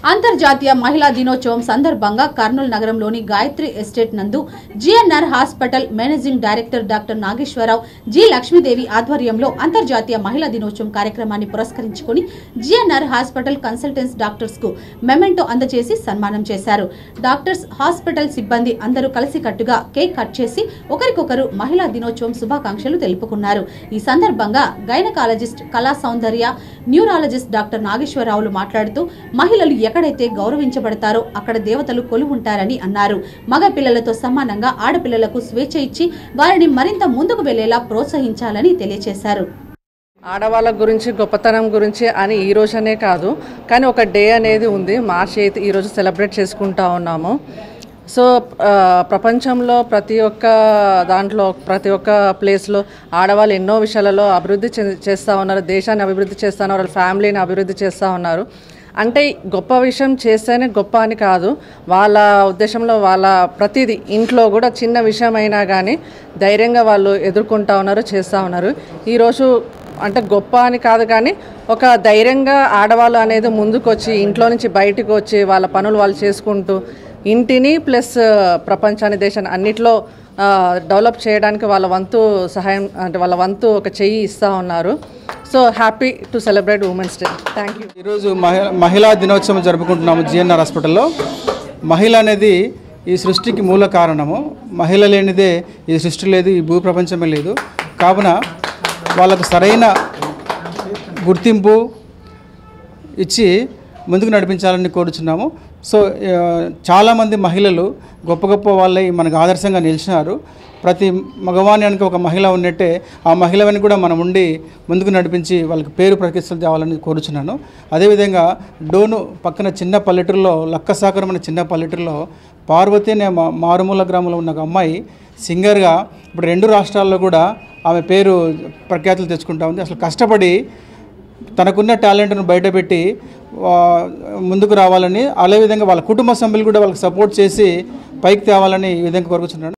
అంతర్జాతీయ మహిళా దినోత్సవం సందర్భంగా కర్నూలు నగరంలోని గాయత్రి ఎస్టేట్ నందు GNR hospital managing director doctor Nageswararao G Lakshmidevi ఆధ్వర్యంలో అంతర్జాతీయ మహిళా దినోత్సవం కార్యక్రమాన్ని పురస్కరించుకుని జిఎన్ఆర్ హాస్పిటల్ కన్సల్టెంట్స్ డాక్టర్స్ కు మెమెంటో అందజేసి సన్మానం చేశారు డాక్టర్స్ హాస్పిటల్ సిబ్బంది అందరూ కలిసికట్టుగా కేక్ కట్ చేసి ఒకరికొకరు మహిళా దినోత్సవం శుభాకాంక్షలు తెలుపుకున్నారు ఈ సందర్భంగా గైనకాలజిస్ట్ కళా సౌందర్య న్యూరాలజిస్ట్ డాక్టర్ నాగేశ్వరరావులు మాట్లాడుతూ మహిళలు ఎక్కడైతే గౌరవించబడతారో అక్కడ దేవతలు కొలువుంటారని అన్నారు మగ పిల్లలతో సమానంగా ఆడపిల్లలకు స్వేచ్ఛ ఇచ్చి వారిని మరింత ముందుకు వెళ్లేలా ప్రోత్సహించాలని తెలియజేశారు ఆడవాళ్ళ గురించి గొప్పతనం గురించి అని ఈ రోజనే కాదు కానీ ఒక డే అనేది ఉంది మార్చ్ ఎయిత్ ఈరోజు సెలబ్రేట్ చేసుకుంటా ఉన్నాము సో ఆ, ప్రపంచంలో ప్రతి ఒక్క దాంట్లో ప్రతి ఒక్క ప్లేస్లో ఆడవాళ్ళు ఎన్నో విషయాలలో అభివృద్ధి చే- చేస్తూ ఉన్నారు దేశాన్ని అభివృద్ధి చేస్తూ ఉన్నారు వాళ్ళ ఫ్యామిలీని అభివృద్ధి చేస్తూ ఉన్నారు అంటే గొప్ప విషయం చేస్తేనే గొప్ప అని కాదు వాళ్ళ ఉద్దేశంలో వాళ్ళ ప్రతిదీ ఇంట్లో కూడా చిన్న విషయం అయినా కానీ ధైర్యంగా వాళ్ళు ఎదుర్కొంటా ఉన్నారు చేస్తూ ఉన్నారు ఈరోజు అంటే గొప్ప అని కాదు కానీ ఒక ధైర్యంగా ఆడవాళ్ళు అనేది ముందుకు వచ్చి ఇంట్లో నుంచి బయటకు వచ్చి వాళ్ళ పనులు వాళ్ళు చేసుకుంటూ ఇంటిని ప్లస్ ప్రపంచాన్ని దేశాన్ని అన్నిట్లో ఆ, డెవలప్ చేయడానికి వాళ్ళ వంతు సహాయం అంటే వాళ్ళ వంతు ఒక చెయ్యి ఇస్తూ ఉన్నారు so happy to celebrate women's day thank you ఈరోజు మహి- మహిళా దినోత్సవం జరుపుకుంటున్నాము జిఎన్ఆర్ హాస్పిటల్లో మహిళ అనేది ఈ సృష్టికి మూల కారణము మహిళ లేనిదే ఈ సృష్టి లేదు ఈ భూ ప్రపంచమే లేదు కావున వాళ్ళకు సరైన గుర్తింపు ఇచ్చి ముందుకు నడిపించాలని కోరుచున్నాము సో ఆ, చాలామంది మహిళలు గొప్ప గొప్ప వాళ్ళై మనకు ఆదర్శంగా నిలిచినారు ప్రతి మగవాని వెనుక ఒక మహిళ ఉన్నట్టే ఆ మహిళ వెనుక కూడా మనం ఉండి ముందుకు నడిపించి వాళ్ళకి పేరు ప్రతిష్టలు తేవాలని కోరుచున్నాను అదేవిధంగా డోను పక్కన చిన్న పల్లెటూరులో లక్కసాగరం అనే చిన్న పల్లెటూరులో పార్వతి అనే మా- మారుమూల గ్రామంలో ఉన్న ఒక అమ్మాయి సింగర్గా ఇప్పుడు రెండు రాష్ట్రాల్లో కూడా ఆమె పేరు ప్రఖ్యాతులు తెచ్చుకుంటా ఉంది అసలు కష్టపడి తనకున్న టాలెంట్ను బయటపెట్టి ఆ, ముందుకు రావాలని అదేవిధంగా వాళ్ళ కుటుంబ సభ్యులు కూడా వాళ్ళకి సపోర్ట్ చేసి పైకి తేవాలని ఈ విధంగా కోరుకుంటున్నాను